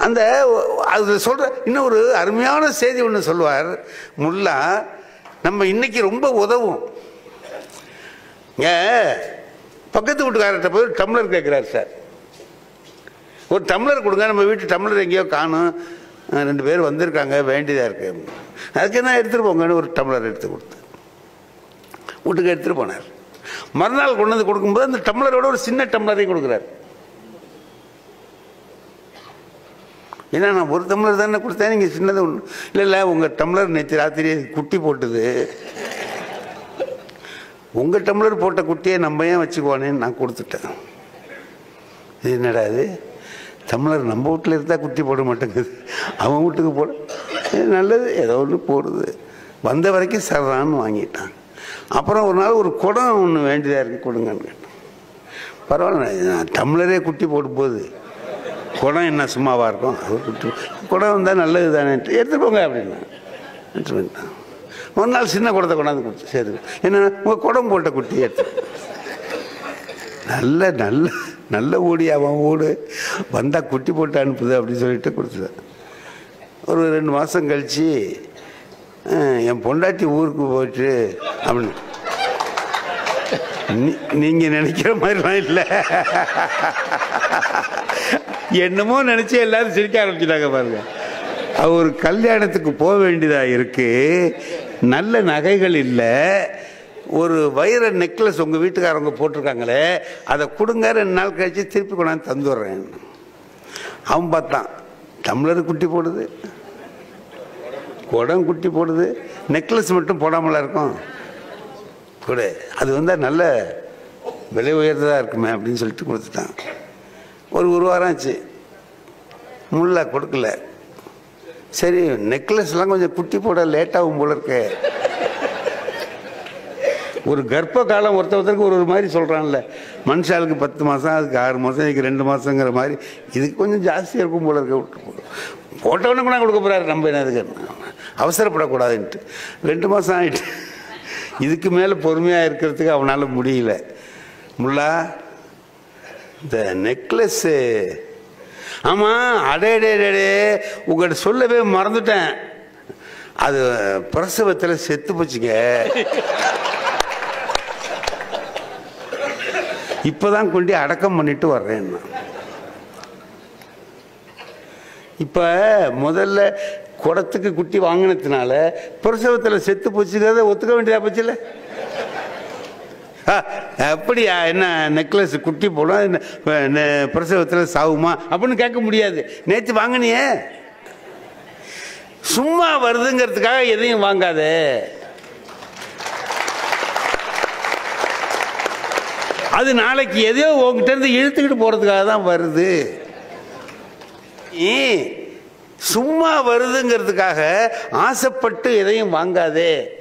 அந்த அது சொல்ற இன்னும் ஒரு அருமையான செய்தி ஒன்று சொல்லுவார் முல்லா நம்ம இன்னைக்கு ரொம்ப உதவும் ஏ பக்கத்து வீட்டுக்காரர்கிட்ட போய் ஒரு டம்ளர் கேட்குறாரு சார் ஒரு டம்ளர் கொடுங்க நம்ம வீட்டு டம்ளர் எங்கேயோ காணும் அஹ் ரெண்டு பேர் வந்திருக்காங்க வேண்டியதாக இருக்கு அதுக்கு என்ன எடுத்துகிட்டு போங்கன்னு ஒரு டம்ளர் எடுத்து கொடுத்து வீட்டுக்கு எடுத்துகிட்டு போனார் மறுநாள் கொண்டு வந்து கொடுக்கும்போது அந்த டம்ளரோட ஒரு சின்ன டம்ளரையும் கொடுக்குறாரு ஏன்னா நான் ஒரு டம்ளர் தானே கொடுத்தேன் நீங்கள் சின்னது ஒன்று இல்லை இல்லை உங்கள் டம்ளர் நேற்று ராத்திரி குட்டி போட்டுது உங்கள் டம்ளர் போட்ட குட்டியை நம்ம ஏன் வச்சுக்குவானேன்னு நான் கொடுத்துட்டேன் இது என்னடா இது டம்ளர் நம்ம வீட்டில் இருந்தால் குட்டி போட மாட்டேங்குது அவன் வீட்டுக்கு போட இது நல்லது ஏதோ ஒன்று போடுது வந்த வரைக்கும் சர்றான்னு வாங்கிட்டான் அப்புறம் ஒரு நாள் ஒரு குடம் ஒன்று வேண்டியதாக இருக்குது கொடுங்கன்னு கேட்டேன் பரவாயில்ல நான் டம்ளரே குட்டி போடும்போது குடம் என்ன சும்மாவாக இருக்கும் அது குட்டி குடம் வந்தால் நல்லது தானே எடுத்துட்டு போங்க அப்படின்னா எடுத்துட்டு போயிட்டான் ஒரு நாள் சின்ன குடத்தை கொண்டாந்து கொடுத்து சரி என்ன உங்கள் குடம் போட்ட குட்டி எடுத்து நல்ல நல்ல நல்ல ஓடி அவன் ஓடு வந்தால் குட்டி போட்டு அனுப்புது அப்படின்னு சொல்லிட்டு கொடுத்துட்டேன் ஒரு ரெண்டு மாதம் கழித்து என் பொண்டாட்டி ஊருக்கு போயிட்டு அப்படின்னு நீ- நீங்க நினைக்கிற மாதிரிலாம் இல்லை என்னமோ நினைச்சு எல்லாரும் சிரிக்க ஆரம்பிச்சிட்டாங்க பாருங்க அவ ஒரு கல்யாணத்துக்கு போக வேண்டியதா இருக்கு நல்ல நகைகள் இல்லை ஒரு வைர நெக்லஸ் உங்க வீட்டுக்காரவங்க போட்டிருக்காங்களே அதை கொடுங்க ரெண்டு நாள் கழிச்சு திருப்பி கொண்டாந்து தந்துடுறேன் அவன் பார்த்தான் டம்ளர் குட்டி போடுது குடம் குட்டி போடுது நெக்லஸ் மட்டும் போடாமலா இருக்கும் கூட அது வந்தால் நல்ல விலை உயர்ந்ததாக இருக்குமே அப்படின்னு சொல்லிட்டு கொடுத்துட்டான் ஒரு ஒரு வாரம் ஆச்சு முல்லை கொடுக்கல சரி நெக்லஸ்லாம் கொஞ்சம் குட்டி போட லேட்டாகும் போல இருக்கு ஒரு கர்ப்ப காலம் ஒருத்த ஒருத்தருக்கு ஒரு ஒரு மாதிரி சொல்கிறான்ல மனுஷாளுக்கு பத்து மாதம் அதுக்கு ஆறு மாதம் இதுக்கு ரெண்டு மாதங்கிற மாதிரி இதுக்கு கொஞ்சம் ஜாஸ்தியாக இருக்கும் போல இருக்க விட்டு போ. போட்டவனே கூட கொடுக்க போகிறாரு நம்ம என்ன அதுக்கு அவசரப்படக்கூடாதுன்ட்டு ரெண்டு மாதம் ஆயிட்டு இதுக்கு மேலே பொறுமையாக இருக்கிறதுக்கு அவனால் முடியல முல்லா இந்த நெக்லஸ்ஸு ஆமாம் அடே அடே அடே, அடே உங்கள்கிட்ட சொல்லவே மறந்துட்டேன் அது பிரசவத்தில் செத்து போச்சுங்க இப்பதான் கொண்டு அடக்கம் பண்ணிட்டு வர்றேன் நான். இப்ப முதல்ல குடத்துக்கு குட்டி வாங்கினதுனால பிரசவத்தில் செத்து போச்சுங்கிறத ஒத்துக்க வேண்டியதா போச்சுல ஆ, அப்படியா என்ன நெக்லஸ் குட்டி போடும் என்ன, நெ- பிரசவத்தில் சாவுமா அப்படின்னு கேட்க முடியாது நேற்று வாங்கினியே சும்மா வருதுங்கிறதுக்காக எதையும் வாங்காதே அது நாளைக்கு எதையோ உங்ககிட்ட இருந்து இழுத்துக்கிட்டு போறதுக்காக தான் வருது நீ சும்மா வருதுங்கிறதுக்காக ஆசைப்பட்டு எதையும் வாங்காதே